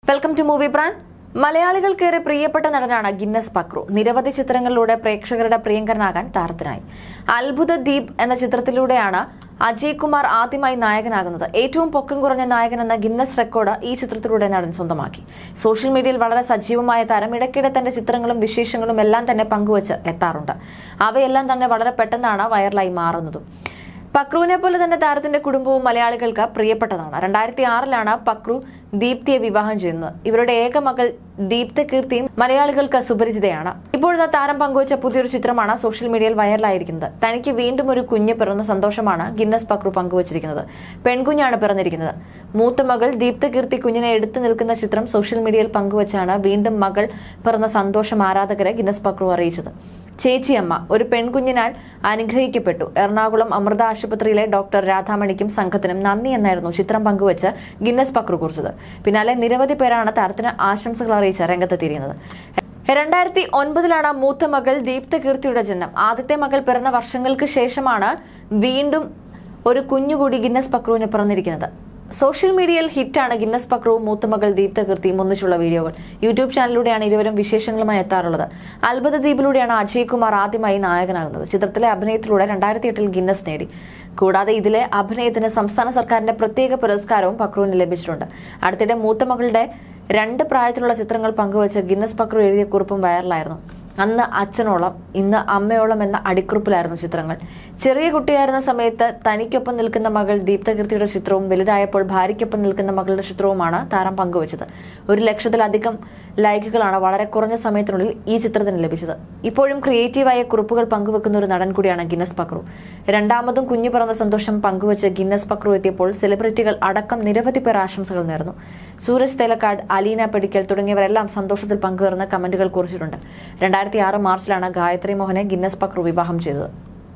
welcome to movie brand മലയാളികൾക്കേറെ പ്രിയപ്പെട്ട നടനാണ് ഗിന്നസ് പക്രു നിരവധി ചിത്രങ്ങളിലൂടെ പ്രേക്ഷകരുടെ പ്രിയങ്കരനാകാൻ താരത്തിനായി അത്ഭുത ദീപ് എന്ന ചിത്രത്തിലൂടെയാണ് അജയ് കുമാർ ആദ്യമായി നായകനാകുന്നത് ഏറ്റവും പൊക്കം കുറഞ്ഞ നായകൻ എന്ന ഗിന്നസ് റെക്കോർഡ് ഈ ചിത്രത്തിലൂടെ നടൻ സ്വന്തമാക്കി സോഷ്യൽ മീഡിയയിൽ വളരെ സജീവമായ താരം ഇടയ്ക്കിടെ തന്റെ ചിത്രങ്ങളും വിശേഷങ്ങളും എല്ലാം തന്നെ പങ്കുവച്ച് എത്താറുണ്ട് അവയെല്ലാം തന്നെ വളരെ പെട്ടെന്നാണ് വൈറലായി മാറുന്നതും പക്രുവിനെ പോലെ തന്നെ താരത്തിന്റെ കുടുംബവും മലയാളികൾക്ക് പ്രിയപ്പെട്ടതാണ് രണ്ടായിരത്തി ആറിലാണ് പക്രു ദീപ്തിയെ വിവാഹം ചെയ്യുന്നത് ഇവരുടെ ഏക മകൾ ദീപ്ത കീർത്തിയും മലയാളികൾക്ക് സുപരിചിതയാണ് ഇപ്പോഴത്തെ താരം പങ്കുവച്ച പുതിയൊരു ചിത്രമാണ് സോഷ്യൽ മീഡിയയിൽ വൈറലായിരിക്കുന്നത് തനിക്ക് വീണ്ടും ഒരു കുഞ്ഞ് പിറന്ന സന്തോഷമാണ് ഗിന്നസ് പക്രു പങ്കുവച്ചിരിക്കുന്നത് പെൺകുഞ്ഞാണ് പിറന്നിരിക്കുന്നത് മൂത്ത മകൾ ദീപ്ത കീർത്തി കുഞ്ഞിനെ എടുത്തു നിൽക്കുന്ന ചിത്രം സോഷ്യൽ മീഡിയയിൽ പങ്കുവച്ചാണ് വീണ്ടും മകൾ പിറന്ന സന്തോഷം ആരാധകരെ ഗിന്നസ് പക്രു അറിയിച്ചത് ചേച്ചിയമ്മ ഒരു പെൺകുഞ്ഞിനാൽ അനുഗ്രഹിക്കപ്പെട്ടു എറണാകുളം അമൃത ആശുപത്രിയിലെ ഡോക്ടർ രാധാമണിക്കും സംഘത്തിനും നന്ദി എന്നായിരുന്നു ചിത്രം പങ്കുവച്ച് ഗിന്നസ് പക്രു കുറിച്ചത് പിന്നാലെ നിരവധി പേരാണ് താരത്തിന് ആശംസകൾ അറിയിച്ച് രംഗത്തെത്തിയിരിക്കുന്നത് രണ്ടായിരത്തി ഒൻപതിലാണ് മൂത്ത മകൾ ദീപ്ത കീർത്തിയുടെ ജനനം ആദ്യത്തെ മകൾ പിറന്ന വർഷങ്ങൾക്ക് ശേഷമാണ് വീണ്ടും ഒരു കുഞ്ഞുകൂടി ഗിന്നസ് പക്രുവിന് പിറന്നിരിക്കുന്നത് സോഷ്യൽ മീഡിയയിൽ ഹിറ്റാണ് ഗിന്നസ് പക്രുവും മൂത്തമകൾ ദീപ്ത കീർത്തിയും ഒന്നിച്ചുള്ള വീഡിയോകൾ യൂട്യൂബ് ചാനലിലൂടെയാണ് ഇരുവരും വിശേഷങ്ങളുമായി എത്താറുള്ളത് അത്ഭുത ദ്വീപിലൂടെയാണ് അജയ് കുമാർ ആദ്യമായി നായകനാകുന്നത് ചിത്രത്തിലെ അഭിനയത്തിലൂടെ രണ്ടായിരത്തി എട്ടിൽ ഗിന്നസ് നേടി കൂടാതെ ഇതിലെ അഭിനയത്തിന് സംസ്ഥാന സർക്കാരിന്റെ പ്രത്യേക പുരസ്കാരവും പക്രുവിന് ലഭിച്ചിട്ടുണ്ട് അടുത്തിടെ മൂത്തമകളുടെ രണ്ട് പ്രായത്തിലുള്ള ചിത്രങ്ങൾ പങ്കുവച്ച് ഗിന്നസ് പക്രു എഴുതിയ കുറിപ്പും വൈറലായിരുന്നു അന്ന് അച്ഛനോളം ഇന്ന് അമ്മയോളം എന്ന അടിക്കുറിപ്പിലായിരുന്നു ചിത്രങ്ങൾ ചെറിയ കുട്ടിയായിരുന്ന സമയത്ത് തനിക്കൊപ്പം നിൽക്കുന്ന മകൾ ദീപ്തകീർത്തിയുടെ ചിത്രവും വലുതായപ്പോൾ ഭാര്യയ്ക്കൊപ്പം നിൽക്കുന്ന മകളുടെ ചിത്രവുമാണ് താരം പങ്കുവച്ചത് ഒരു ലക്ഷത്തിലധികം ലൈക്കുകളാണ് വളരെ കുറഞ്ഞ സമയത്തിനുള്ളിൽ ഈ ചിത്രത്തിന് ലഭിച്ചത് ഇപ്പോഴും ക്രിയേറ്റീവായ കുറിപ്പുകൾ പങ്കുവെക്കുന്ന ഒരു നടൻ കൂടിയാണ് ഗിന്നസ് പക്രു രണ്ടാമതും കുഞ്ഞു പിറന്ന സന്തോഷം പങ്കുവച്ച് ഗിന്നസ് പക്രു എത്തിയപ്പോൾ സെലിബ്രിറ്റികൾ അടക്കം നിരവധി പേർ ആശംസകൾ നേർന്നു സൂരജ് തേലക്കാട് അലീന പടിക്കൽ തുടങ്ങിയവരെല്ലാം സന്തോഷത്തിൽ പങ്കുവരുന്ന കമന്റുകൾ കുറിച്ചിട്ടുണ്ട് രണ്ടായിരത്തി ആറ് മാർച്ചിലാണ് ഗായത്രി മോഹനെ ഗിന്നസ് പക്രു വിവാഹം ചെയ്തത്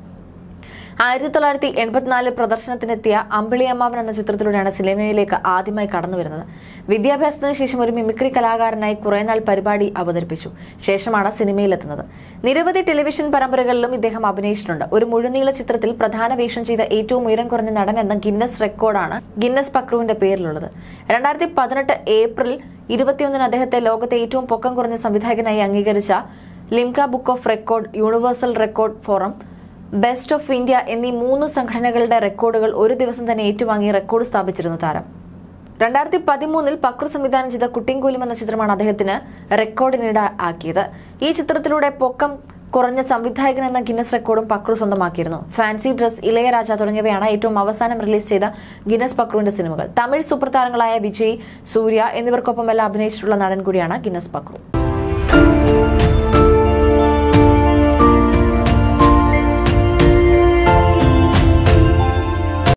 ആയിരത്തി തൊള്ളായിരത്തി എൺപത്തിനാലിൽ പ്രദർശനത്തിനെത്തിയ അമ്പിളി അമ്മാവൻ എന്ന ചിത്രത്തിലൂടെയാണ് സിനിമയിലേക്ക് ആദ്യമായി കടന്നു വരുന്നത് വിദ്യാഭ്യാസത്തിന് ശേഷം ഒരു മിമിക്രി കലാകാരനായി കുറേനാൾ പരിപാടി അവതരിപ്പിച്ചു ശേഷമാണ് സിനിമയിലെത്തുന്നത് നിരവധി ടെലിവിഷൻ പരമ്പരകളിലും ഇദ്ദേഹം അഭിനയിച്ചിട്ടുണ്ട് ഒരു മുഴുനീള ചിത്രത്തിൽ പ്രധാന വേഷം ചെയ്ത ഏറ്റവും ഉയരം കുറഞ്ഞ നടൻ എന്ന ഗിന്നസ് റെക്കോർഡാണ് ഗിന്നസ് പക്രുവിന്റെ പേരിലുള്ളത് രണ്ടായിരത്തി പതിനെട്ട് ഏപ്രിൽ ഇരുപത്തിയൊന്നിന് അദ്ദേഹത്തെ ലോകത്തെ ഏറ്റവും പൊക്കം കുറഞ്ഞ സംവിധായകനായി അംഗീകരിച്ച Limca book of record universal record forum best of India എന്നീ മൂന്ന് സംഘടനകളുടെ റെക്കോർഡുകൾ ഒരു ദിവസം തന്നെ ഏറ്റുവാങ്ങി റെക്കോർഡ് സ്ഥാപിച്ചിരുന്നു താരം രണ്ടായിരത്തി പതിമൂന്നിൽ പക്രു സംവിധാനം ചെയ്ത കുട്ടിങ്കൂലും എന്ന ചിത്രമാണ് അദ്ദേഹത്തിന് റെക്കോർഡിനിട ആക്കിയത് ഈ ചിത്രത്തിലൂടെ പൊക്കം കുറഞ്ഞ സംവിധായകൻ എന്ന ഗിന്നസ് റെക്കോർഡും പക്രു സ്വന്തമാക്കിയിരുന്നു ഫാൻസി ഡ്രസ് ഇളയരാജ തുടങ്ങിയവയാണ് ഏറ്റവും അവസാനം റിലീസ് ചെയ്ത ഗിന്നസ് പക്രുവിന്റെ സിനിമകൾ തമിഴ് സൂപ്പർ താരങ്ങളായ വിജയ് സൂര്യ എന്നിവർക്കൊപ്പമെല്ലാം അഭിനയിച്ചിട്ടുള്ള നടൻ കൂടിയാണ് ഗിന്നസ് പക്രു